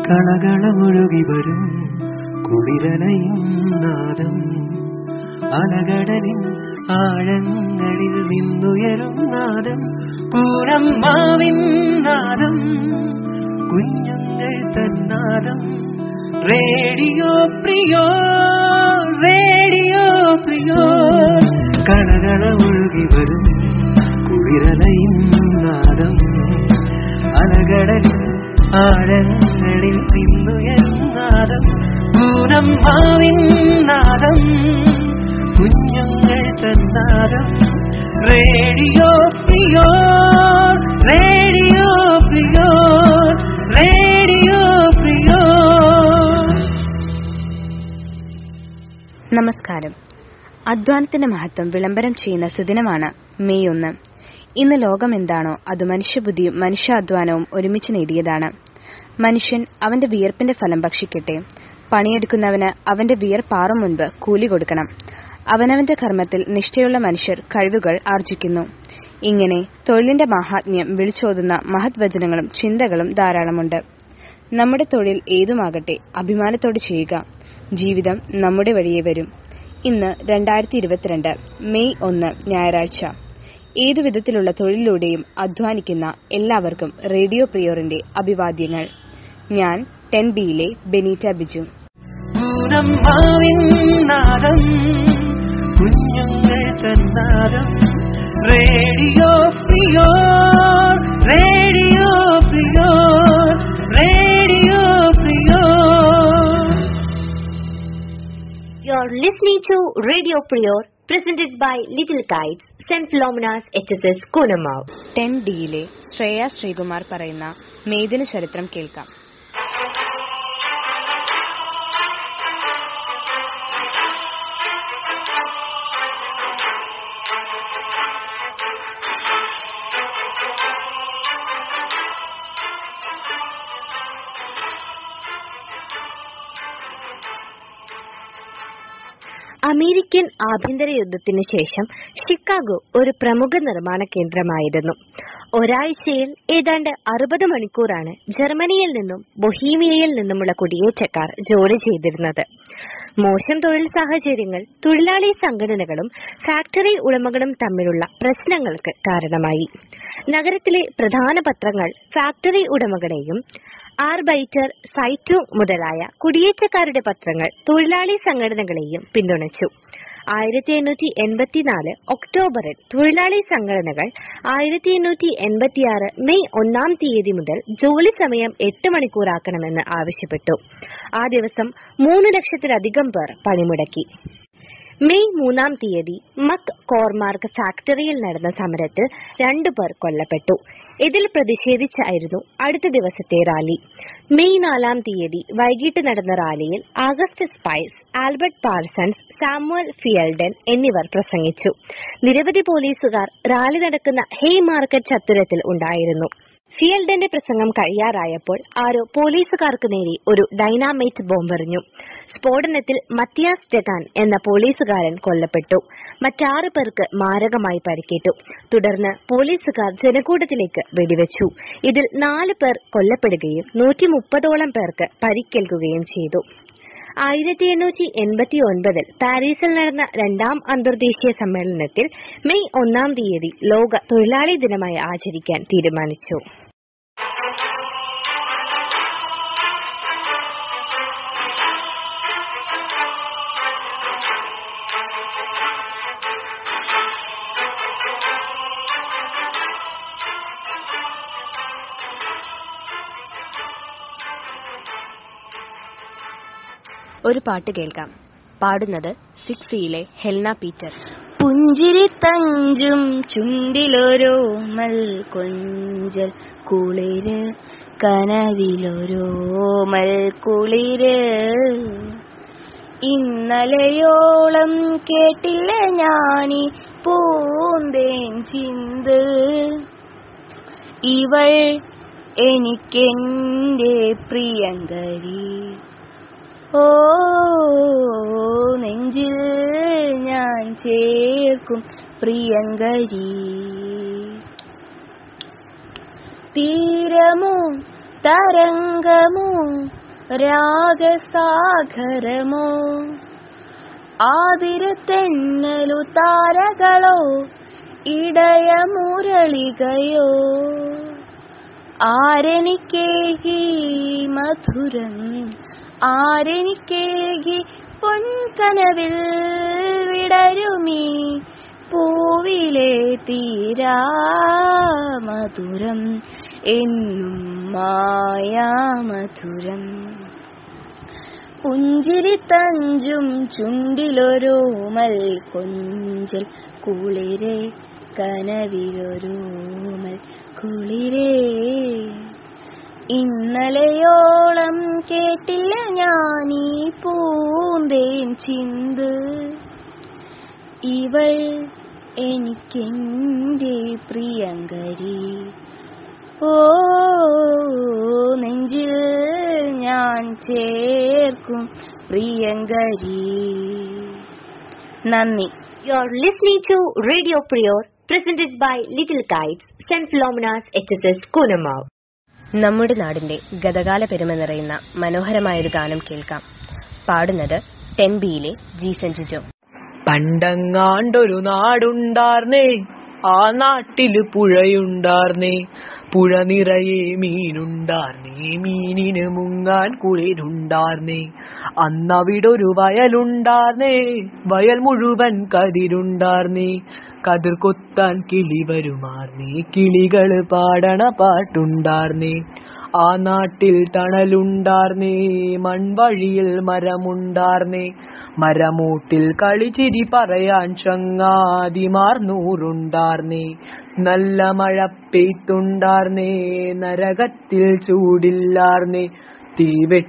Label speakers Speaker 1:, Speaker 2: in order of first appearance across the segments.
Speaker 1: കളകളമൊഴുകി വരും കുളിരലയും നാദം അലകടലിൻ ആഴങ്ങളിൽ നിന്നുയരും നാദം കൂടമ്മാവിൻ നാദം കുഞ്ഞുങ്ങൾ തന്നാദം റേഡിയോ പ്രിയോ റേഡിയോ പ്രിയോ കളകള ഒഴുകി വരും കുളിരലയും നാദം അലകടലിൽ ആഴങ്ങളിൽ നിന്നുയരും നാദം പൂനമ്മാവിൻ നാദം കുഞ്ഞുങ്ങൾ തന്നാദം radio Priyo radio Priyo radio Priyo
Speaker 2: നമസ്കാരം അധ്വാനത്തിന്റെ മഹത്വം വിളംബരം ചെയ്യുന്ന സുദിനമാണ് മെയ് ഒന്ന് ഇന്ന് ലോകം എന്താണോ അത് മനുഷ്യബുദ്ധിയും മനുഷ്യാധ്വാനവും ഒരുമിച്ച് നേടിയതാണ് മനുഷ്യൻ അവന്റെ വിയർപ്പിന്റെ ഫലം ഭക്ഷിക്കട്ടെ പണിയെടുക്കുന്നവന് അവന്റെ വിയർപ്പാറും മുൻപ് കൂലി കൊടുക്കണം അവനവന്റെ കർമ്മത്തിൽ നിഷ്ഠയുള്ള മനുഷ്യർ കഴിവുകൾ ആർജിക്കുന്നു ഇങ്ങനെ തൊഴിലിന്റെ മാഹാത്മ്യം വിളിച്ചോതുന്ന മഹത് വചനങ്ങളും ചിന്തകളും ധാരാളമുണ്ട് നമ്മുടെ തൊഴിൽ ഏതുമാകട്ടെ അഭിമാനത്തോടെ ചെയ്യുക ജീവിതം നമ്മുടെ വഴിയെ വരും ഇന്ന് രണ്ടായിരത്തി ഇരുപത്തിരണ്ട് മെയ് ഒന്ന് ഞായറാഴ്ച ഏതു വിധത്തിലുള്ള തൊഴിലിലൂടെയും അധ്വാനിക്കുന്ന എല്ലാവർക്കും റേഡിയോ പ്രിയോറിന്റെ അഭിവാദ്യങ്ങൾ ഞാൻ ടെൻ ബിയിലെ ബെനീറ്റ ബിജു
Speaker 1: പൂനമ്മാവിൻ നാദം കുഞ്ഞുങ്ങൾ തന്നാദം radio Priyo radio Priyo radio Priyo
Speaker 3: You're listening to Radio Prior, presented by Little Kites, St. Philomena's HSS Kunamav.
Speaker 2: Ten ഡിയിലെ ശ്രേയ ശ്രീകുമാർ പറയുന്ന മേദിന ചരിത്രം കേൾക്കാം
Speaker 3: അമേരിക്കൻ ആഭ്യന്തര യുദ്ധത്തിന് ശേഷം ഷിക്കാഗോ ഒരു പ്രമുഖ നിർമ്മാണ കേന്ദ്രമായിരുന്നു ഒരാഴ്ചയിൽ ഏതാണ്ട് അറുപത് മണിക്കൂറാണ് ജർമ്മനിയിൽ നിന്നും ബൊഹീമിയയിൽ നിന്നുമുള്ള കുടിയേറ്റക്കാർ ജോലി ചെയ്തിരുന്നത് മോശം തൊഴിൽ സാഹചര്യങ്ങൾ തൊഴിലാളി സംഘടനകളും ഫാക്ടറി ഉടമകളും തമ്മിലുള്ള പ്രശ്നങ്ങൾക്ക് കാരണമായി നഗരത്തിലെ പ്രധാന പത്രങ്ങൾ ഫാക്ടറി ഉടമകളെയും ആർബൈറ്റർ സൈറ്റു മുതലായ കുടിയേറ്റക്കാരുടെ പത്രങ്ങൾ തൊഴിലാളി സംഘടനകളെയും പിന്തുണച്ചു ആയിരത്തി എണ്ണൂറ്റി എൺപത്തിനാല് ഒക്ടോബറിൽ തൊഴിലാളി സംഘടനകൾ ആയിരത്തി എണ്ണൂറ്റി എൺപത്തിയാറ് മെയ് ഒന്നാം തീയതി മുതൽ ജോലി സമയം എട്ട് മണിക്കൂറാക്കണമെന്ന് ആവശ്യപ്പെട്ടു ആ ദിവസം മൂന്ന് ലക്ഷത്തിലധികം പേർ പണിമുടക്കി മെയ് മൂന്നാം തീയതി മക് കോർമാർക്ക് ഫാക്ടറിയിൽ നടന്ന സമരത്തിൽ രണ്ടു പേർ കൊല്ലപ്പെട്ടു ഇതിൽ പ്രതിഷേധിച്ചായിരുന്നു അടുത്ത ദിവസത്തെ റാലി മെയ് നാലാം തീയതി വൈകിട്ട് നടന്ന റാലിയിൽ August Spies Albert Parsons Samuel Fielden എന്നിവർ പ്രസംഗിച്ചു നിരവധി പോലീസുകാർ റാലി നടക്കുന്ന ഹെയ് മാർക്കറ്റ് ചത്തുരത്തിൽ ഉണ്ടായിരുന്നു ഫിയൽഡന്റെ പ്രസംഗം കഴിയാറായപ്പോൾ ആരോ പോലീസുകാർക്ക് നേരെ ഒരു ഡൈനാമൈറ്റ് ബോംബെറിഞ്ഞു സ്ഫോടനത്തിൽ മത്തിയാസ് ജഗാൻ എന്ന പോലീസുകാരൻ കൊല്ലപ്പെട്ടു മറ്റാറ് പേർക്ക് മാരകമായി പരിക്കേറ്റു തുടർന്ന് പോലീസുകാർ ജനക്കൂട്ടത്തിലേക്ക് വെടിവെച്ചു ഇതിൽ നാല് പേർ കൊല്ലപ്പെടുകയും നൂറ്റി മുപ്പതോളം പേർക്ക് പരിക്കേൽക്കുകയും ചെയ്തു ആയിരത്തി എണ്ണൂറ്റി എൺപത്തി ഒൻപതിൽ പാരീസിൽ നടന്ന രണ്ടാം അന്തർദേശീയ സമ്മേളനത്തിൽ മെയ് ഒന്നാം തീയതി ലോക തൊഴിലാളി ദിനമായി ആചരിക്കാൻ തീരുമാനിച്ചു
Speaker 2: ഒരു പാട്ട് കേൾക്കാം പാടുന്നത് സിക്സിയിലെ ഹെൽന പീറ്റർ
Speaker 4: പുഞ്ചിരി തഞ്ചും ചുണ്ടിലൊരോ മൽ കൊഞ്ചൽ കുളിര് കനവിലൊരോ മൽ കുളിര് ഇന്നലെയോളം കേട്ടില്ല ഞാനീ പൂന്തേൻ ചിന്ത് ഇവൾ എനിക്കെന്റെ പ്രിയങ്കരി ഓ നെഞ്ചിൽ ഞാൻ ചേർക്കും പ്രിയങ്കരി തീരമോ തരംഗമോ രാഗസാഗരമോ ആതിരത്തെന്നലു താരകളോ ഇടയമുരളികയോ ആരെനിക്കേകി മധുരം ആരെനിക്കേകി പൊൻകനവിൽ വിടരുമീ പൂവിലെ തീരാ മധുരം എന്നും മായാമധുരം പുഞ്ചിരി തഞ്ചും ചുണ്ടിലൊരോമൽ കൊഞ്ചൽ കുളിരെ കനവിലൊരോമൽ കുളിരേ ഇന്നലെയോളം കേട്ടില്ല ഞാനീ പൂന്തേൻ ചിന്ത് ഇവൾ എനിക്കെന്റെ പ്രിയങ്കരി ഓ നെഞ്ചിൽ ഞാൻ ചേർക്കും പ്രിയങ്കരി നന്ദി
Speaker 3: You're listening to Radio Prior, presented by Little Kites, St. Philomena's HSS Kunamav.
Speaker 2: നമ്മുടെ നാടിന്റെ ഗതകാല പെരുമ നിറയുന്ന മനോഹരമായൊരു ഗാനം കേൾക്കാം പാടുന്നത് ടെൻ ബിയിലെ ജി സെഞ്ചുജോ
Speaker 1: പണ്ടങ്ങാണ്ടൊരു നാടുണ്ടാർന്നേ ആ നാട്ടില് പുഴയുണ്ടാർന്നേ പുഴ നിറയെ മീനുണ്ടാർന്നേ മീനിന് മുങ്ങാൻ കുളിരുണ്ടാർന്നേ അന്നവിടൊരു വയലുണ്ടാർന്നേ വയൽ മുഴുവൻ കതിരുണ്ടാർന്നേ കതിർ കൊത്താൻ കിളി വരുമാർന്നേ കിളികള് പാടണ പാട്ടുണ്ടാർന്നേ ആ നാട്ടിൽ തണലുണ്ടാർന്നേ മൺവഴിയിൽ മരമുണ്ടാർന്നേ മരമൂട്ടിൽ കളിച്ചിരി പറയാൻ ചങ്ങാതിമാർ നൂറുണ്ടാർന്നേ നല്ല മഴ പെയ്ത്തുണ്ടാർന്നേ നരകത്തിൽ ചൂടില്ലാർന്നേ തീ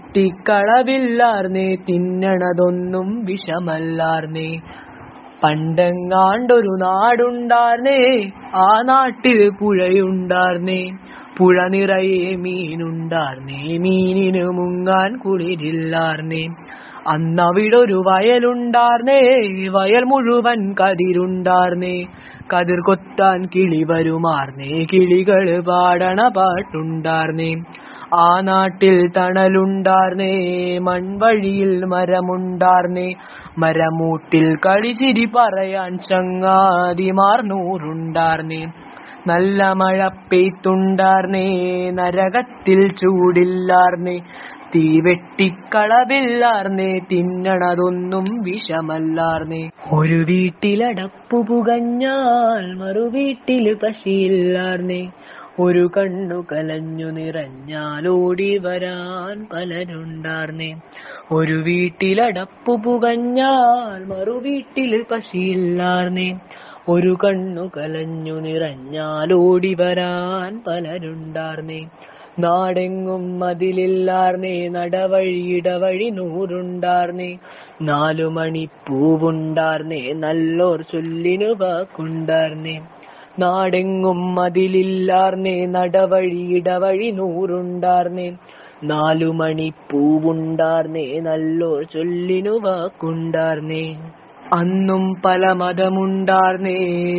Speaker 1: വെട്ടിക്കളവില്ലാർന്നേ തിന്നണതൊന്നും വിഷമല്ലാർന്നേ പണ്ടെങ്ങാണ്ടൊരു നാടുണ്ടാർന്നേ ആ നാട്ടിൽ പുഴയുണ്ടാർന്നേ പുഴ നിറയെ മീനുണ്ടാർന്നേ മീനിന് മുങ്ങാൻ കുളിരില്ലാർന്നേ അന്നവിടൊരു വയലുണ്ടാർന്നേ വയൽ മുഴുവൻ കതിരുണ്ടാർന്നേ കതിർ കൊത്താൻ കിളി വരുമാർന്നേ കിളികള് പാടണ പാട്ടുണ്ടാർന്നേ ആ നാട്ടിൽ തണലുണ്ടാർന്നേ മൺവഴിയിൽ മരമുണ്ടാർന്നേ മരമൂട്ടിൽ കളിച്ചിരി പറയാൻ ചങ്ങാതിമാർ നൂറുണ്ടാർന്നേ നല്ല മഴ പെയ്ത്തുണ്ടാർന്നേ നരകത്തിൽ ചൂടില്ലാർന്നേ തീ വെട്ടിക്കളവില്ലാർന്നേ തിന്നണതൊന്നും വിഷമല്ലാർന്നേ ഒരു വീട്ടിലടപ്പു പുകഞ്ഞാൽ മറു വീട്ടില് പശിയില്ലാർന്നേ ഒരു കണ്ണു കലഞ്ഞു നിറഞ്ഞാൽ ഓടി വരാൻ പലരുണ്ടാർന്നേ ഒരു വീട്ടിലടപ്പു പുകഞ്ഞാൽ മറു വീട്ടില് പശിയില്ലാർന്നേ ഒരു കണ്ണു കലഞ്ഞു നിറഞ്ഞാൽ ഓടി വരാൻ പലരുണ്ടാർന്നേ നാടെങ്ങും മതിലില്ലാർന്നേ നടവഴിയിടവഴി നൂറുണ്ടാർന്നേ നാലു മണി പൂവുണ്ടാർന്നേ നല്ലോർ ചൊല്ലിനു വാക്കുണ്ടാർന്നേ നാടെങ്ങും മതിലില്ലാർന്നേ നടവഴിയിടവഴി നൂറുണ്ടാർന്നേ നാലു മണി പൂവുണ്ടാർന്നേ നല്ലോർ ചൊല്ലിനു വാക്കുണ്ടാർന്നേ അന്നും പല മതമുണ്ടാർന്നേ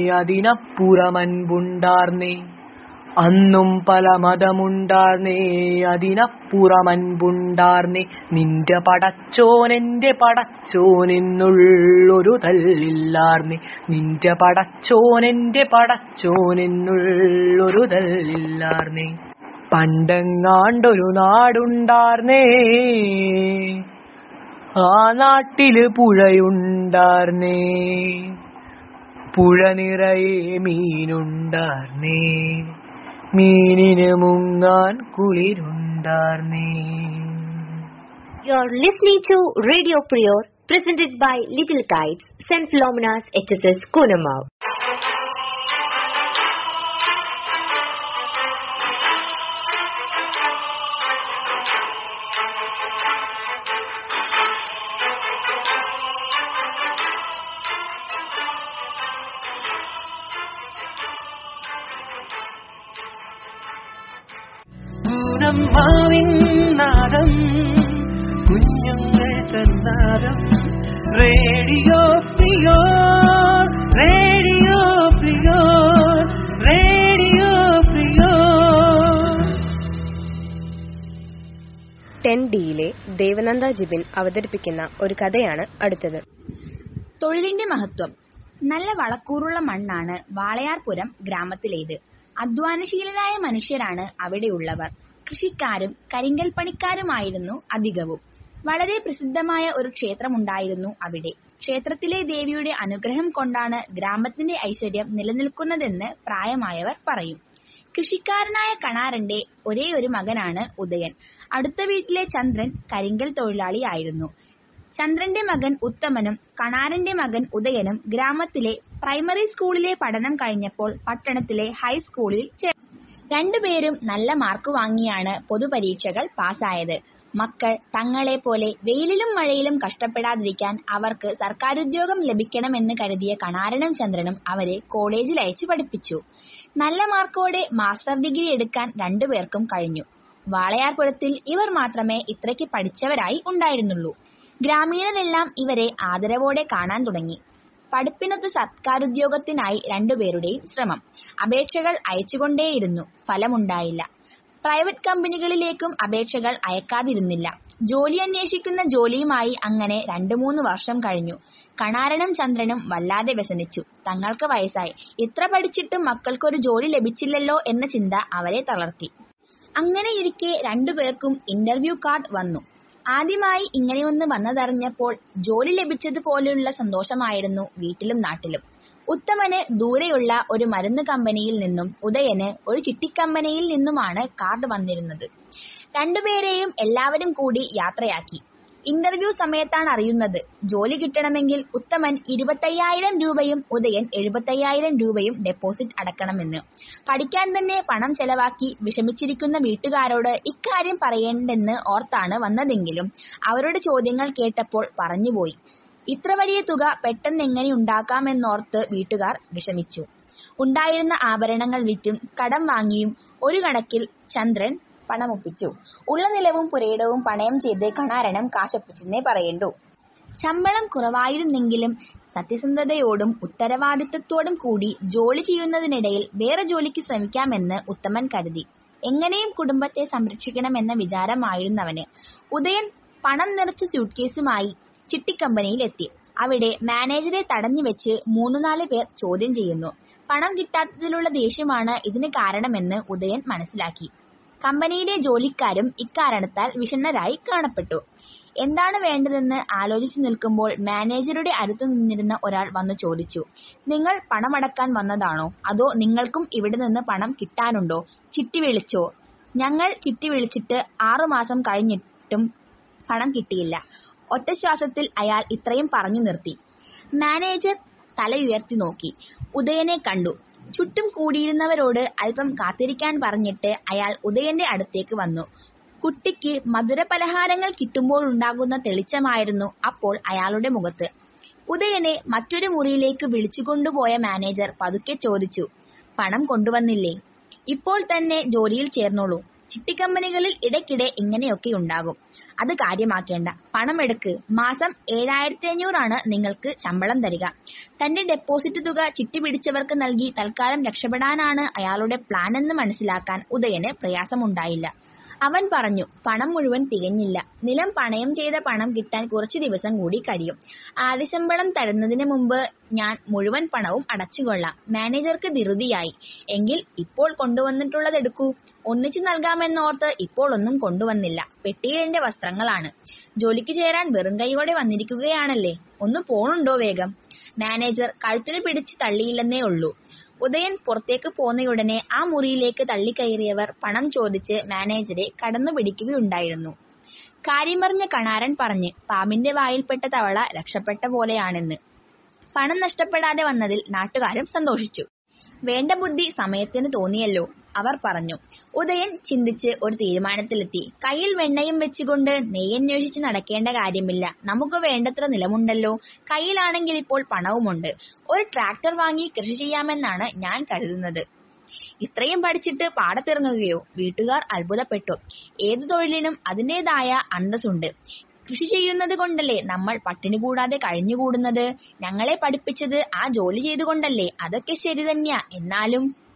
Speaker 1: അതിനപ്പുറമൻപുണ്ടാർന്നേ അന്നും പല മതമുണ്ടാർന്നേ അതിനപ്പുറമൻപുണ്ടാർന്നേ നിന്റെ പടച്ചോനെന്റെ പടച്ചോനെന്നുള്ളൊരു തല്ലില്ലാർന്നേ നിന്റെ പടച്ചോനെന്റെ പടച്ചോനെന്നുള്ളൊരു തല്ലില്ലാർന്നേ പണ്ടെങ്ങാണ്ടൊരു നാടുണ്ടാർന്നേ ആ നാട്ടില് പുഴയുണ്ടാർന്നേ പുഴ നിറയെ മീനുണ്ടാർന്നേ മീനിന് മുങ്ങാൻ കുളിരുണ്ടാർന്നേ
Speaker 3: You're listening to Radio Prior, presented by Little Kites, St. Philomena's HSS Kunamav.
Speaker 1: പൂനമ്മാവിൻ നാദം കുഞ്ഞുങ്ങൾ തന്നാദം radio Priyo radio Priyo radio Priyo
Speaker 2: N ഡിയിലെ ദേവനന്ദ ജിബിൻ അവതരിപ്പിക്കുന്ന ഒരു കഥയാണ് അടുത്തത്
Speaker 5: തൊഴിലിന്റെ മഹത്വം നല്ല വളക്കൂറുള്ള മണ്ണാണ് വാളയാർപുരം ഗ്രാമത്തിലേത് അധ്വാനശീലരായ മനുഷ്യരാണ് അവിടെയുള്ളവർ കൃഷിക്കാരും കരിങ്കൽ പണിക്കാരുമായിരുന്നു അധികവും വളരെ പ്രസിദ്ധമായ ഒരു ക്ഷേത്രമുണ്ടായിരുന്നു അവിടെ ക്ഷേത്രത്തിലെ ദേവിയുടെ അനുഗ്രഹം കൊണ്ടാണ് ഗ്രാമത്തിന്റെ ഐശ്വര്യം നിലനിൽക്കുന്നതെന്ന് പ്രായമായവർ പറയും കൃഷിക്കാരനായ കണാരന്റെ ഒരേ ഒരു മകനാണ് ഉദയൻ അടുത്ത വീട്ടിലെ ചന്ദ്രൻ കരിങ്കൽ തൊഴിലാളിയായിരുന്നു ചന്ദ്രന്റെ മകൻ ഉത്തമനും കണാരന്റെ മകൻ ഉദയനും ഗ്രാമത്തിലെ പ്രൈമറി സ്കൂളിലെ പഠനം കഴിഞ്ഞപ്പോൾ പട്ടണത്തിലെ ഹൈസ്കൂളിൽ ചേർന്നു രണ്ടുപേരും നല്ല മാർക്ക് വാങ്ങിയാണ് പൊതുപരീക്ഷകൾ പാസ്സായത് മക്കൾ തങ്ങളെ പോലെ വെയിലിലും മഴയിലും കഷ്ടപ്പെടാതിരിക്കാൻ അവർക്ക് സർക്കാരുദ്യോഗം ലഭിക്കണമെന്ന് കരുതിയ കണാരനും ചന്ദ്രനും അവരെ കോളേജിൽ അയച്ചു പഠിപ്പിച്ചു നല്ല മാർക്കോടെ മാസ്റ്റർ ഡിഗ്രി എടുക്കാൻ രണ്ടുപേർക്കും കഴിഞ്ഞു വാളയാർപുരത്തിൽ ഇവർ മാത്രമേ ഇത്രയ്ക്ക് പഠിച്ചവരായി ഉണ്ടായിരുന്നുള്ളൂ ഗ്രാമീണരെല്ലാം ഇവരെ ആദരവോടെ കാണാൻ തുടങ്ങി പഠിപ്പിനൊത്ത് സർക്കാരുദ്യോഗത്തിനായി രണ്ടുപേരുടെയും ശ്രമം അപേക്ഷകൾ അയച്ചുകൊണ്ടേയിരുന്നു ഫലമുണ്ടായില്ല പ്രൈവറ്റ് കമ്പനികളിലേക്കും അപേക്ഷകൾ അയക്കാതിരുന്നില്ല ജോലി അന്വേഷിക്കുന്ന ജോലിയുമായി അങ്ങനെ രണ്ടു മൂന്ന് വർഷം കഴിഞ്ഞു കണാരനും ചന്ദ്രനും വല്ലാതെ വ്യസനിച്ചു തങ്ങൾക്ക് വയസ്സായി ഇത്ര പഠിച്ചിട്ടും മക്കൾക്കൊരു ജോലി ലഭിച്ചില്ലല്ലോ എന്ന ചിന്ത അവരെ തളർത്തി അങ്ങനെയിരിക്കെ രണ്ടുപേർക്കും ഇന്റർവ്യൂ കാർഡ് വന്നു ആദ്യമായി ഇങ്ങനെയൊന്ന് വന്നതറിഞ്ഞപ്പോൾ ജോലി ലഭിച്ചതുപോലെയുള്ള സന്തോഷമായിരുന്നു വീട്ടിലും നാട്ടിലും ഉത്തമന് ദൂരെയുള്ള ഒരു മരുന്ന് കമ്പനിയിൽ നിന്നും ഉദയന് ഒരു ചിട്ടിക്കമ്പനിയിൽ നിന്നുമാണ് കാർഡ് വന്നിരുന്നത് രണ്ടുപേരെയും എല്ലാവരും കൂടി യാത്രയാക്കി ഇന്റർവ്യൂ സമയത്താണ് അറിയുന്നത് ജോലി കിട്ടണമെങ്കിൽ ഉത്തമൻ ഇരുപത്തയ്യായിരം രൂപയും ഉദയൻ എഴുപത്തയ്യായിരം രൂപയും ഡെപ്പോസിറ്റ് അടക്കണമെന്ന് പഠിക്കാൻ തന്നെ പണം ചെലവാക്കി വിഷമിച്ചിരിക്കുന്ന വീട്ടുകാരോട് ഇക്കാര്യം പറയേണ്ടെന്ന് ഓർത്താണ് വന്നതെങ്കിലും അവരുടെ ചോദ്യങ്ങൾ കേട്ടപ്പോൾ പറഞ്ഞുപോയി ഇത്ര വലിയ തുക പെട്ടെന്ന് എങ്ങനെ ഉണ്ടാക്കാമെന്നോർത്ത് വീട്ടുകാർ വിഷമിച്ചു ഉണ്ടായിരുന്ന ആഭരണങ്ങൾ വിറ്റും കടം വാങ്ങിയും ഒരു കണക്കിൽ ചന്ദ്രൻ പണമൊപ്പിച്ചു ഉള്ള നിലവും പുരയിടവും പണയം ചെയ്ത് കണാരണം കാശൊപ്പിച്ചെന്നേ പറയണ്ടു ശമ്പളം കുറവായിരുന്നെങ്കിലും സത്യസന്ധതയോടും ഉത്തരവാദിത്തത്തോടും കൂടി ജോലി ചെയ്യുന്നതിനിടയിൽ വേറെ ജോലിക്ക് ശ്രമിക്കാമെന്ന് ഉത്തമൻ കരുതി എങ്ങനെയും കുടുംബത്തെ സംരക്ഷിക്കണമെന്ന വിചാരമായിരുന്നവന് ഉദയൻ പണം നിറച്ച സ്യൂട്ട്കേസുമായി ചിട്ടിക്കമ്പനിയിൽ എത്തി അവിടെ മാനേജരെ തടഞ്ഞു വെച്ച് മൂന്നു നാല് പേർ ചോദ്യം ചെയ്യുന്നു പണം കിട്ടാത്തതിലുള്ള ദേഷ്യമാണ് ഇതിന് കാരണമെന്ന് ഉദയൻ മനസ്സിലാക്കി കമ്പനിയിലെ ജോലിക്കാരും ഇക്കാരണത്താൽ വിഷണ്ണരായി കാണപ്പെട്ടു എന്താണ് വേണ്ടതെന്ന് ആലോചിച്ചു നിൽക്കുമ്പോൾ മാനേജറുടെ അടുത്തു നിന്നിരുന്ന ഒരാൾ വന്നു ചോദിച്ചു നിങ്ങൾ പണമടക്കാൻ വന്നതാണോ അതോ നിങ്ങൾക്കും ഇവിടെ നിന്ന് പണം കിട്ടാനുണ്ടോ ചിട്ടി വിളിച്ചോ ഞങ്ങൾ ചിട്ടി വിളിച്ചിട്ട് ആറുമാസം കഴിഞ്ഞിട്ടും പണം കിട്ടിയില്ല ഒറ്റശ്വാസത്തിൽ അയാൾ ഇത്രയും പറഞ്ഞു നിർത്തി മാനേജർ തലയുയർത്തി നോക്കി ഉദയനെ കണ്ടു ചുറ്റും കൂടിയിരുന്നവരോട് അല്പം കാത്തിരിക്കാൻ പറഞ്ഞിട്ട് അയാൾ ഉദയന്റെ അടുത്തേക്ക് വന്നു കുട്ടിക്ക് മധുരപലഹാരങ്ങൾ കിട്ടുമ്പോഴുണ്ടാകുന്ന തെളിച്ചമായിരുന്നു അപ്പോൾ അയാളുടെ മുഖത്ത് ഉദയനെ മറ്റൊരു മുറിയിലേക്ക് വിളിച്ചുകൊണ്ടുപോയ മാനേജർ പതുക്കെ ചോദിച്ചു പണം കൊണ്ടുവന്നില്ലേ ഇപ്പോൾ തന്നെ ജോലിയിൽ ചേർന്നോളൂ ചിട്ടിക്കമ്പനികളിൽ ഇടയ്ക്കിടെ ഇങ്ങനെയൊക്കെ ഉണ്ടാകും അത് കാര്യമാക്കേണ്ട പണം എടുക്ക് മാസം ഏഴായിരത്തി അഞ്ഞൂറാണ് നിങ്ങൾക്ക് ശമ്പളം തരിക തന്റെ ഡെപ്പോസിറ്റ് തുക ചിട്ടി പിടിച്ചവർക്ക് നൽകി തൽക്കാലം രക്ഷപ്പെടാനാണ് അയാളുടെ പ്ലാൻ എന്ന് മനസ്സിലാക്കാൻ ഉദയന് പ്രയാസമുണ്ടായില്ല അവൻ പറഞ്ഞു പണം മുഴുവൻ തികഞ്ഞില്ല നിലം പണയം ചെയ്ത പണം കിട്ടാൻ കുറച്ചു ദിവസം കൂടി കഴിയും ആദ്യ ശമ്പളം തരുന്നതിന് മുമ്പ് ഞാൻ മുഴുവൻ പണവും അടച്ചുകൊള്ളാം മാനേജർക്ക് ധൃതിയായി എങ്കിൽ ഇപ്പോൾ കൊണ്ടുവന്നിട്ടുള്ളത് എടുക്കൂ ഒന്നിച്ചു നൽകാമെന്നോർത്ത് ഇപ്പോൾ ഒന്നും കൊണ്ടുവന്നില്ല പെട്ടിയിൽ എന്റെ വസ്ത്രങ്ങളാണ് ജോലിക്ക് ചേരാൻ വെറും കൈയോടെ വന്നിരിക്കുകയാണല്ലേ ഒന്ന് പോണുണ്ടോ വേഗം മാനേജർ കഴുത്തിന് പിടിച്ച് തള്ളിയില്ലെന്നേ ഉള്ളൂ ഉദയൻ പുറത്തേക്ക് പോന്നയുടനെ ആ മുറിയിലേക്ക് തള്ളിക്കയറിയവർ പണം ചോദിച്ച് മാനേജരെ കടന്നു പിടിക്കുകയുണ്ടായിരുന്നു കാര്യമറിഞ്ഞ കണാരൻ പറഞ്ഞ് പാമ്പിന്റെ വായിൽപ്പെട്ട തവള രക്ഷപ്പെട്ട പോലെയാണെന്ന് പണം നഷ്ടപ്പെടാതെ വന്നതിൽ നാട്ടുകാരും സന്തോഷിച്ചു വേണ്ട ബുദ്ധി സമയത്തിന് തോന്നിയല്ലോ അവർ പറഞ്ഞു ഉദയൻ ചിന്തിച്ച് ഒരു തീരുമാനത്തിലെത്തി കയ്യിൽ വെണ്ണയും വെച്ചുകൊണ്ട് നെയ്യന്വേഷിച്ച് നടക്കേണ്ട കാര്യമില്ല നമുക്ക് വേണ്ടത്ര നിലമുണ്ടല്ലോ കയ്യിലാണെങ്കിൽ ഇപ്പോൾ പണവുമുണ്ട് ഒരു ട്രാക്ടർ വാങ്ങി കൃഷി ചെയ്യാമെന്നാണ് ഞാൻ കരുതുന്നത് ഇത്രയും പഠിച്ചിട്ട് പാടത്തിറങ്ങുകയോ വീട്ടുകാർ അത്ഭുതപ്പെട്ടു ഏതു തൊഴിലിനും അതിൻ്റെതായ അന്തസ്സുണ്ട് കൃഷി ചെയ്യുന്നത് കൊണ്ടല്ലേ നമ്മൾ പട്ടിണി കൂടാതെ കഴിഞ്ഞുകൂടുന്നത് ഞങ്ങളെ പഠിപ്പിച്ചത് ആ ജോലി ചെയ്തുകൊണ്ടല്ലേ അതൊക്കെ ശരി തന്നെയാ എന്നാലും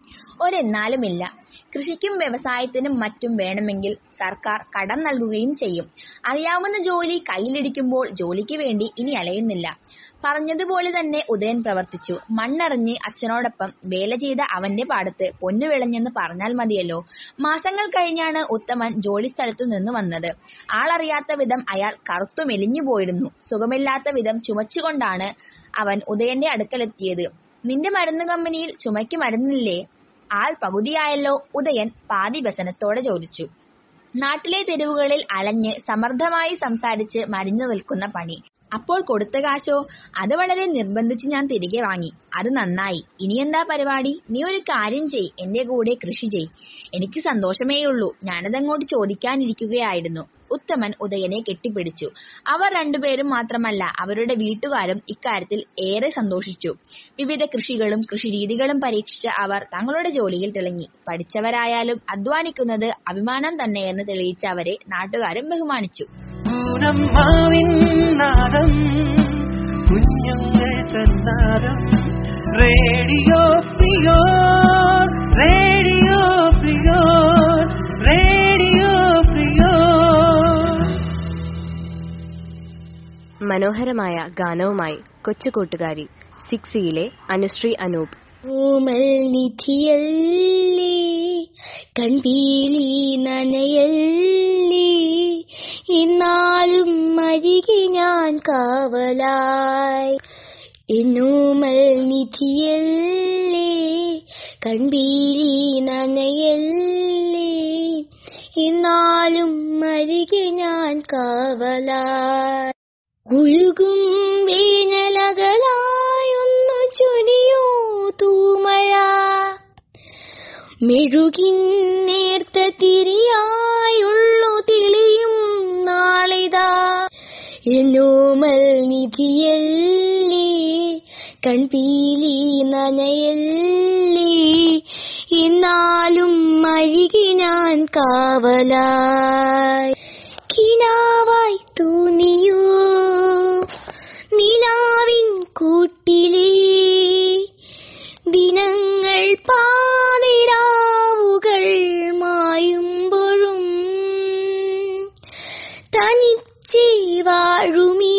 Speaker 5: ഒരെന്നാലുമില്ല കൃഷിക്കും വ്യവസായത്തിനും മറ്റും വേണമെങ്കിൽ സർക്കാർ കടം നൽകുകയും ചെയ്യും അറിയാവുന്ന ജോലി കയ്യിലിരിക്കുമ്പോൾ ജോലിക്ക് വേണ്ടി ഇനി അലയുന്നില്ല പറഞ്ഞതുപോലെ തന്നെ ഉദയൻ പ്രവർത്തിച്ചു മണ്ണറിഞ്ഞ് അച്ഛനോടൊപ്പം വേല ചെയ്ത അവന്റെ പാടത്ത് പൊന്നു വിളഞ്ഞെന്ന് പറഞ്ഞാൽ മതിയല്ലോ മാസങ്ങൾ കഴിഞ്ഞാണ് ഉത്തമൻ ജോലിസ്ഥലത്തു നിന്ന് വന്നത് ആളറിയാത്ത വിധം അയാൾ കറുത്തു മെലിഞ്ഞു പോയിരുന്നു സുഖമില്ലാത്ത വിധം ചുമച്ചുകൊണ്ടാണ് അവൻ ഉദയന്റെ അടുക്കലെത്തിയത് നിന്റെ മരുന്ന് കമ്പനിയിൽ ചുമയ്ക്ക് മരുന്നില്ലേ ആൾ പകുതിയായല്ലോ ഉദയൻ പാതി വ്യസനത്തോടെ ചോദിച്ചു നാട്ടിലെ തെരുവുകളിൽ അലഞ്ഞ് സമർത്ഥമായി സംസാരിച്ച് മരുന്ന് വിൽക്കുന്ന പണി അപ്പോൾ കൊടുത്ത കാശോ അത് വളരെ നിർബന്ധിച്ച് ഞാൻ തിരികെ വാങ്ങി അത് നന്നായി ഇനി എന്താ പരിപാടി നീ ഒരു കാര്യം ചെയ് എന്റെ കൂടെ കൃഷി ചെയ് എനിക്ക് സന്തോഷമേയുള്ളൂ ഞാനതങ്ങോട്ട് ചോദിക്കാനിരിക്കുകയായിരുന്നു ഉത്തമൻ ഉദയനെ കെട്ടിപ്പിടിച്ചു അവർ രണ്ടുപേരും മാത്രമല്ല അവരുടെ വീട്ടുകാരും ഇക്കാര്യത്തിൽ ഏറെ സന്തോഷിച്ചു വിവിധ കൃഷികളും കൃഷിരീതികളും പരീക്ഷിച്ച അവർ തങ്ങളുടെ ജോലിയിൽ തിളങ്ങി പഠിച്ചവരായാലും അധ്വാനിക്കുന്നത് അഭിമാനം തന്നെയെന്ന് തെളിയിച്ച അവരെ നാട്ടുകാരും ബഹുമാനിച്ചു
Speaker 1: പൂനമ്മാവിൻ നാദം കുഞ്ഞുങ്ങൾ തന്നാദം radio Priyor radio Priyor radio Priyor
Speaker 2: മനോഹരമായ ഗാനവുമായി കൊച്ചു കൂട്ടുകാരി സിക്സിയിലെ അനുശ്രീ അനൂപ്
Speaker 4: ഓമൽ നിധിയല്ലേ കൺപീലി നനയല്ലേ എന്നാലും അരികെ ഞാൻ കാവലായി എന്നോമൽ നിധിയല്ലേ കൺപീലി നനയല്ലേ എന്നാലും അരികെ ഞാൻ കാവലായി ഒഴുകും വേനലകളായൊന്നു ചൊരിയോ തൂമഴ മെഴുകിൻ നേർത്ത തിരിയായുള്ളു തെളിയും നാളിതാ എന്നോമൽ നിധിയല്ലേ കൺപീലി നനയല്ലേ എന്നാലും അരികെ ഞാൻ കാവലായി കിനാവായി തോന്നിയോ നിലാവിൻ കൂട്ടിലേ ദിനങ്ങൾ പാതിരാവുകൾ മായുമ്പോഴും തനിച്ചേ വാഴുമീ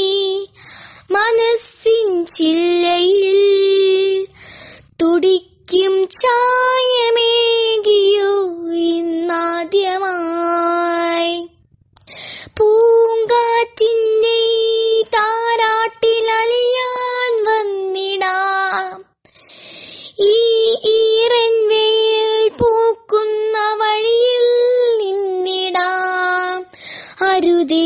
Speaker 4: മനസ്സിൻ ചില്ലയിൽ തുടിക്കും ചായമേകിയോ ഇന്നാദ്യമായി പൂങ്കാറ്റിന്റെ താരാട്ടിലലിയാൻ വന്നിടാം ഈ ഈറൻ വേൽ പൂക്കുന്ന വഴിയിൽ നിന്നിടാം അരുതേ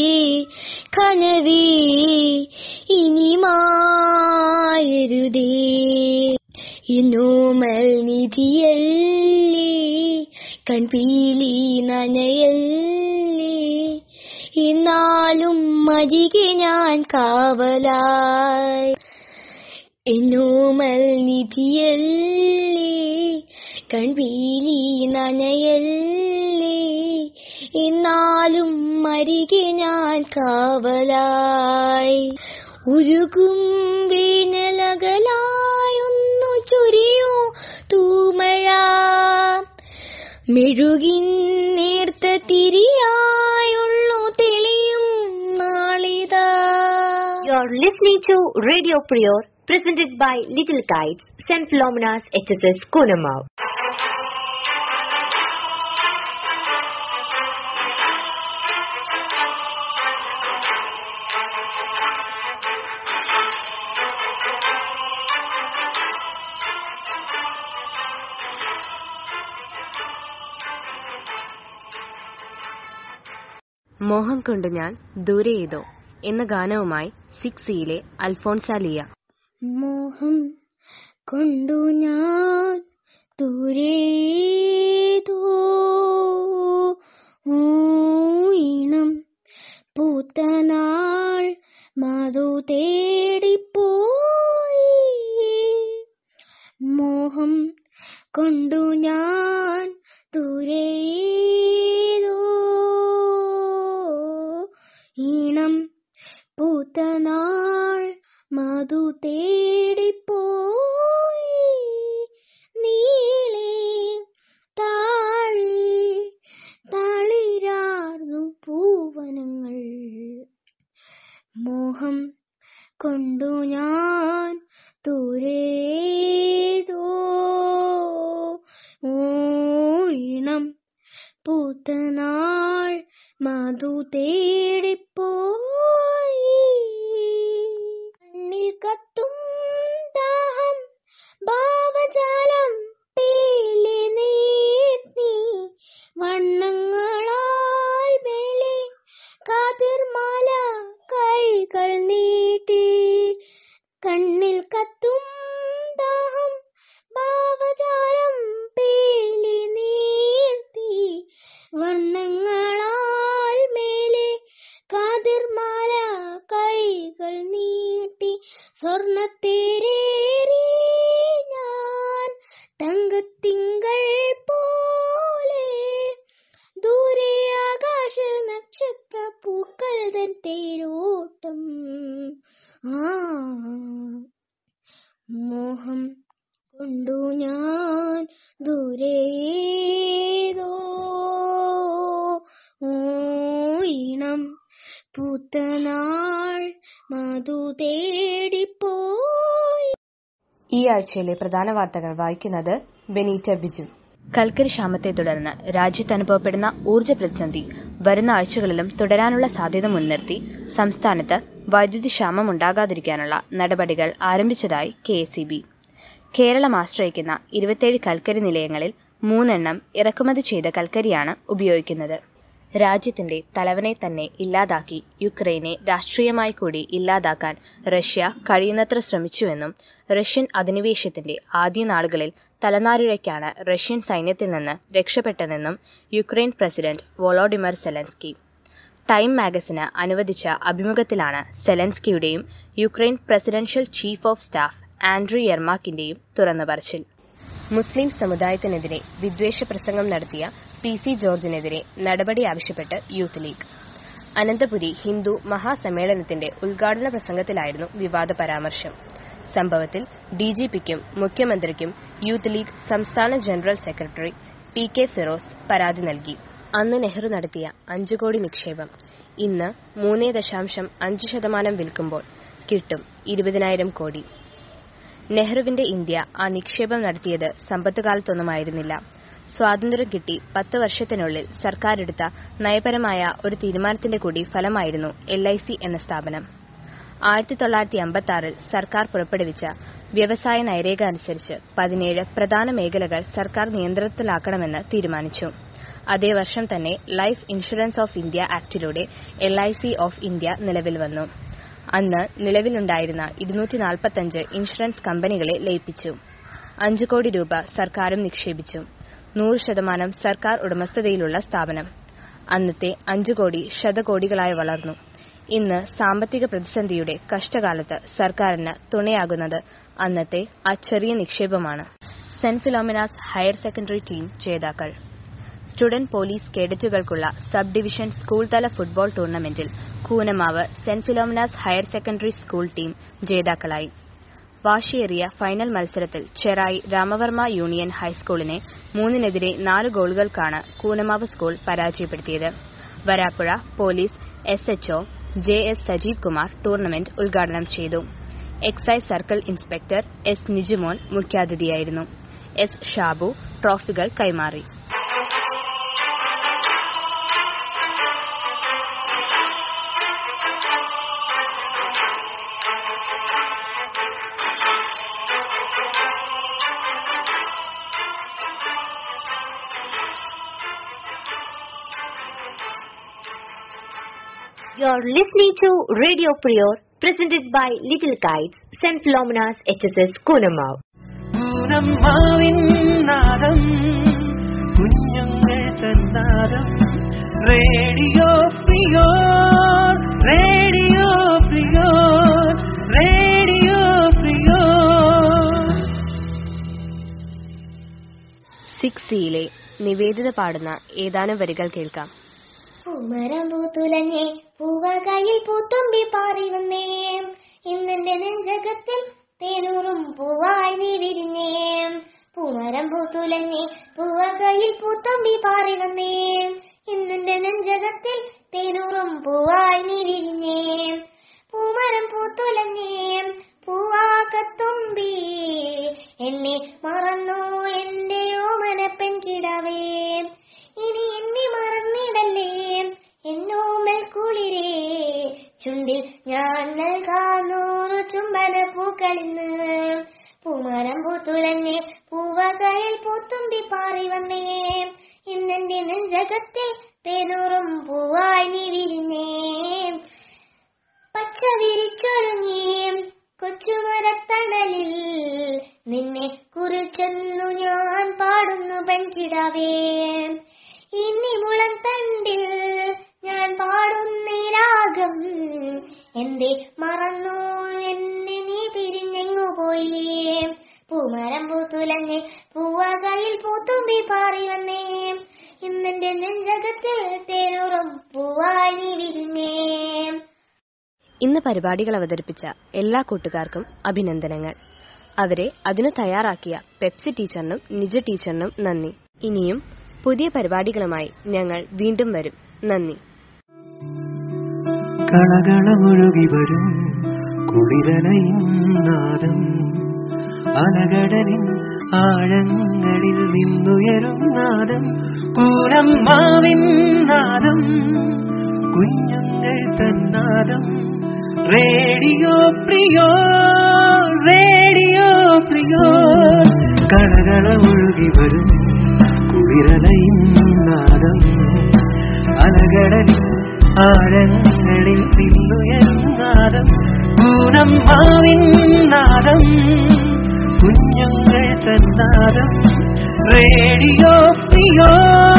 Speaker 4: കനവേ ഇനി മായരുതേ ഇന്നോമൽ നിധിയല്ലേ കൺപീലി നനയല്ലേ എന്നാലും അരികെ ഞാൻ കാവലായി എന്നോമൽ നിധിയല്ലേ കൺപീലി നനയല്ലേ എന്നാലും അരികെ ഞാൻ കാവലായി ഉരുകും വേനലകളായൊന്നു ചൊരിയോ തൂമഴ മെഴുകിൻ നേർത്ത തിരിയായുള്ളു തെളിയും നാളിതാ
Speaker 3: You're listening to Radio Prior, presented by Little Kites, St. Philomena's HSS Kunamau.
Speaker 2: മോഹം കൊണ്ടു ഞാൻ ദൂരെ ഏതോ എന്ന ഗാനവുമായി സിക്സിയിലെ അൽഫോൺസാലിയ
Speaker 4: മോഹം കൊണ്ടു ഞാൻ ദൂരേതോ ഊണം പൂത്തനാൾ മധു തേടിപ്പോയി മോഹം കൊണ്ടു ഞാൻ ദൂരേതോ ഈണം പൂത്തനാൾ മധു തേടിപ്പോയി നീ കൊണ്ടു ഞാൻ ദൂരേതോ ഓണം പൂത്തനാൾ മധു തേടിപ്പോയി കണ്ണിൽ കത്തും ദാഹം ഭാവജാലം പേലി നീർത്തി വണ്ണങ്ങളാൽ മേലെ കാതിർമാല കൈകൾ നീട്ടി കണ്ണിൽ കത്തും ദാഹം ഭാവജാലം പേലി നീർത്തി വർണ്ണങ്ങളാൽ മേലെ കാതിർമാല കൈകൾ നീട്ടി സ്വർണത്തേരേറി ഞാൻ തങ്കത്തിങ്കൾ പോലെ ദൂരെ ആകാശ നക്ഷത്ര പൂക്കൾ തൻ തേരോട്ടം ആ മോഹം കൊണ്ടു ഞാൻ ദൂരേതോ ഓണം പൂത്തനാൾ മധു തേടിപ്പോയി
Speaker 2: ഈ ആഴ്ചയിലെ പ്രധാന വാർത്തകൾ വായിക്കുന്നത് ബെനീറ്റ ബിജു കൽക്കരി ക്ഷാമത്തെ തുടർന്ന് രാജ്യത്ത് അനുഭവപ്പെടുന്ന ഊർജ്ജ പ്രതിസന്ധി വരുന്ന ആഴ്ചകളിലും തുടരാനുള്ള സാധ്യത മുൻനിർത്തി സംസ്ഥാനത്ത് വൈദ്യുതി ക്ഷാമം ഉണ്ടാകാതിരിക്കാനുള്ള നടപടികൾ ആരംഭിച്ചതായി കെ കേരളം ആശ്രയിക്കുന്ന ഇരുപത്തിയേഴ് കൽക്കരി നിലയങ്ങളിൽ മൂന്നെണ്ണം ഇറക്കുമതി ചെയ്ത കൽക്കരിയാണ് ഉപയോഗിക്കുന്നത് രാജ്യത്തിന്റെ തലവനെ തന്നെ ഇല്ലാതാക്കി യുക്രൈനെ രാഷ്ട്രീയമായി കൂടി ഇല്ലാതാക്കാൻ റഷ്യ കഴിയുന്നത്ര ശ്രമിച്ചുവെന്നും റഷ്യൻ അധിനിവേശത്തിന്റെ ആദ്യ നാളുകളിൽ തലനാരിഴയ്ക്കാണ് റഷ്യൻ സൈന്യത്തിൽ നിന്ന് രക്ഷപ്പെട്ടതെന്നും Ukraine president Volodymyr Zelensky time മാഗസിന് അനുവദിച്ച അഭിമുഖത്തിലാണ് സെലൻസ്കിയുടെയും Ukraine presidential chief of staff Andriy യെർമാക്കിന്റെയും തുറന്നു പറച്ചിൽ മുസ്ലിം സമുദായത്തിനെതിരെ വിദ്വേഷ പ്രസംഗം നടത്തിയ പി സി ജോർജിനെതിരെ നടപടി ആവശ്യപ്പെട്ട് യൂത്ത് ലീഗ് അനന്തപുരി ഹിന്ദു മഹാസമ്മേളനത്തിന്റെ ഉദ്ഘാടന പ്രസംഗത്തിലായിരുന്നു വിവാദ പരാമർശം സംഭവത്തിൽ ഡിജിപിക്കും മുഖ്യമന്ത്രിക്കും യൂത്ത് ലീഗ് സംസ്ഥാന general secretary P K Firoz പരാതി നൽകി അന്ന് നെഹ്റു നടത്തിയ അഞ്ചു കോടി നിക്ഷേപം ഇന്ന് മൂന്നേ ദശാംശം അഞ്ച് ശതമാനം വിൽക്കുമ്പോൾ കിട്ടും ഇരുപതിനായിരം കോടി നെഹ്റുവിന്റെ ഇന്ത്യ ആ നിക്ഷേപം നടത്തിയത് സമ്പത്തുകാലത്തൊന്നുമായിരുന്നില്ല സ്വാതന്ത്ര്യം കിട്ടി പത്ത് വർഷത്തിനുള്ളിൽ സർക്കാർ എടുത്ത നയപരമായ ഒരു തീരുമാനത്തിന്റെ കൂടി ഫലമായിരുന്നു എൽ ഐ സി എന്ന സ്ഥാപനം ആയിരത്തി തൊള്ളായിരത്തി അമ്പത്തി ആറിൽ സർക്കാർ പുറപ്പെടുവിച്ച വ്യവസായ നയരേഖ അനുസരിച്ച് പതിനേഴ് പ്രധാന മേഖലകൾ സർക്കാർ നിയന്ത്രണത്തിലാക്കണമെന്ന് തീരുമാനിച്ചു അതേ വർഷം തന്നെ ലൈഫ് ഇൻഷുറൻസ് ഓഫ് ഇന്ത്യ ആക്ടിലൂടെ L I C of India നിലവിൽ വന്നു അന്ന് നിലവിലുണ്ടായിരുന്ന ഇരുന്നൂറ്റി നാൽപ്പത്തഞ്ച് ഇൻഷുറൻസ് കമ്പനികളെ ലയിപ്പിച്ചു അഞ്ചു കോടി രൂപ സർക്കാരും നിക്ഷേപിച്ചു നൂറ് ശതമാനം സർക്കാർ ഉടമസ്ഥതയിലുള്ള സ്ഥാപനം അന്നത്തെ അഞ്ചു കോടി ശതകോടികളായി വളർന്നു ഇന്ന് സാമ്പത്തിക പ്രതിസന്ധിയുടെ കഷ്ടകാലത്ത് സർക്കാരിന് തുണയാകുന്നത് അന്നത്തെ ആ ചെറിയ നിക്ഷേപമാണ് saint Philomena's higher secondary team ജേതാക്കൾ സ്റ്റുഡന്റ് പോലീസ് കേഡറ്റുകൾക്കുള്ള സബ് ഡിവിഷൻ സ്കൂൾ തല ഫുട്ബോൾ ടൂർണമെന്റിൽ Koonammavu saint Philomena's higher secondary school team ജേതാക്കളായി വാശിയേറിയ ഫൈനൽ മത്സരത്തിൽ ചെറായി രാമവർമ്മ യൂണിയൻ ഹൈസ്കൂളിനെ മൂന്നിനെതിരെ നാല് ഗോളുകൾക്കാണ് കൂനമാവ് സ്കൂൾ പരാജയപ്പെടുത്തിയത് Varappuzha police S HO J S Sajeev Kumar tournament ഉദ്ഘാടനം ചെയ്തു excise circle inspector S Nijumon മുഖ്യാതിഥിയായിരുന്നു എസ് ഷാബു ട്രോഫികൾ കൈമാറി
Speaker 3: You're listening to Radio Prior, presented by Little Kites, St. Philomena's HSS Kunamav.
Speaker 1: പൂനമ്മാവിൻ നാദം കുഞ്ഞുങ്ങൾ തന്നാദം radio Priyor radio Priyor radio Priyor
Speaker 2: six സിയിലെ നിവേദിത പാടുന്ന ഏതാനും വരികൾ കേൾക്കാം
Speaker 4: പൂമരം പൂത്തുലഞ്ഞേ പൂവകയിൽ പൂത്തുമ്പി പാറി വന്നേ ഇന്നെന്റെ നെഞ്ചകത്തിൽ തേനൂറും പൂവായി നീ വിരിഞ്ഞേ പൂമരം പൂത്തുലഞ്ഞേ പൂവകയിൽ പൂത്തുമ്പി പാറി വന്നേ ഇന്നെന്റെ നെഞ്ചകത്തിൽ തേനൂറും പൂവായി നീ വിരിഞ്ഞേ പൂമരം പൂത്തുലഞ്ഞേ പൂവാക്കത്തുമ്പി എന്നെ മറന്നു എന്റെ ഓമന പെൺകിടാവേ ഇനി എന്നെ മറന്നിടല്ലേ എന്നോമൽ കുളിരേ ചുണ്ടിൽ ഞാൻ നൽകാനൂറ് ചുംബന പൂക്കളിന്ന് പൂമരം പൂത്തുലഞ്ഞേ പൂവകയിൽ പൂത്തുമ്പി പാറി വന്നേ ഇന്നെന്റെ നെഞ്ചകത്തിൽ തേനൂറും പൂവായി നീ വിരിഞ്ഞേ പച്ച വിരിച്ചൊരുങ്ങി കൊച്ചുമരത്തണലിൽ നിന്നെ കുറിച്ചൊന്നു ഞാൻ പാടുന്നു പെൺകിടാവേ ഇനി മുളം തണ്ടിൽ ഞാൻ പാടുന്ന രാഗം എന്റെ മറന്നു എന്നെ നീ പിരിഞ്ഞെങ്ങു പോയി പൂമരം പൂത്തുലഞ്ഞ് പൂവകയിൽ പൂത്തുമ്പി പാറി വന്നേ ഇന്നെന്റെ നെഞ്ചകത്തിൽ തേനൂറും പൂവായി നീ വിരിഞ്ഞേ
Speaker 3: ഇന്ന് പരിപാടികൾ അവതരിപ്പിച്ച എല്ലാ കൂട്ടുകാർക്കും അഭിനന്ദനങ്ങൾ അവരെ അതിനു തയ്യാറാക്കിയ പെപ്സി ടീച്ചറിനും നിജ ടീച്ചറിനും നന്ദി ഇനിയും പുതിയ പരിപാടികളുമായി ഞങ്ങൾ വീണ്ടും വരും നന്ദി
Speaker 1: കളകളമൊഴുകി വരും കുളിരലയിന്നാദം അലകടലിൻ ആഴങ്ങളിൽ നിന്നുയരും നാദം കൂനമ്മാവിൻ നാദം കുഞ്ഞുങ്ങൾ തന്നാദം റേഡിയോ പ്രിയോ റേഡിയോ പ്രിയോ കളകളമൊഴുകി വരും കുളിരലയിന്നാദം അലകടലിൽ ആഴങ്ങളിൽ നിന്നുയർന്നാദം പൂനമ്മാവിൻ നാദം കുഞ്ഞുങ്ങൾ തന്നാദം റേഡിയോ പ്രിയോ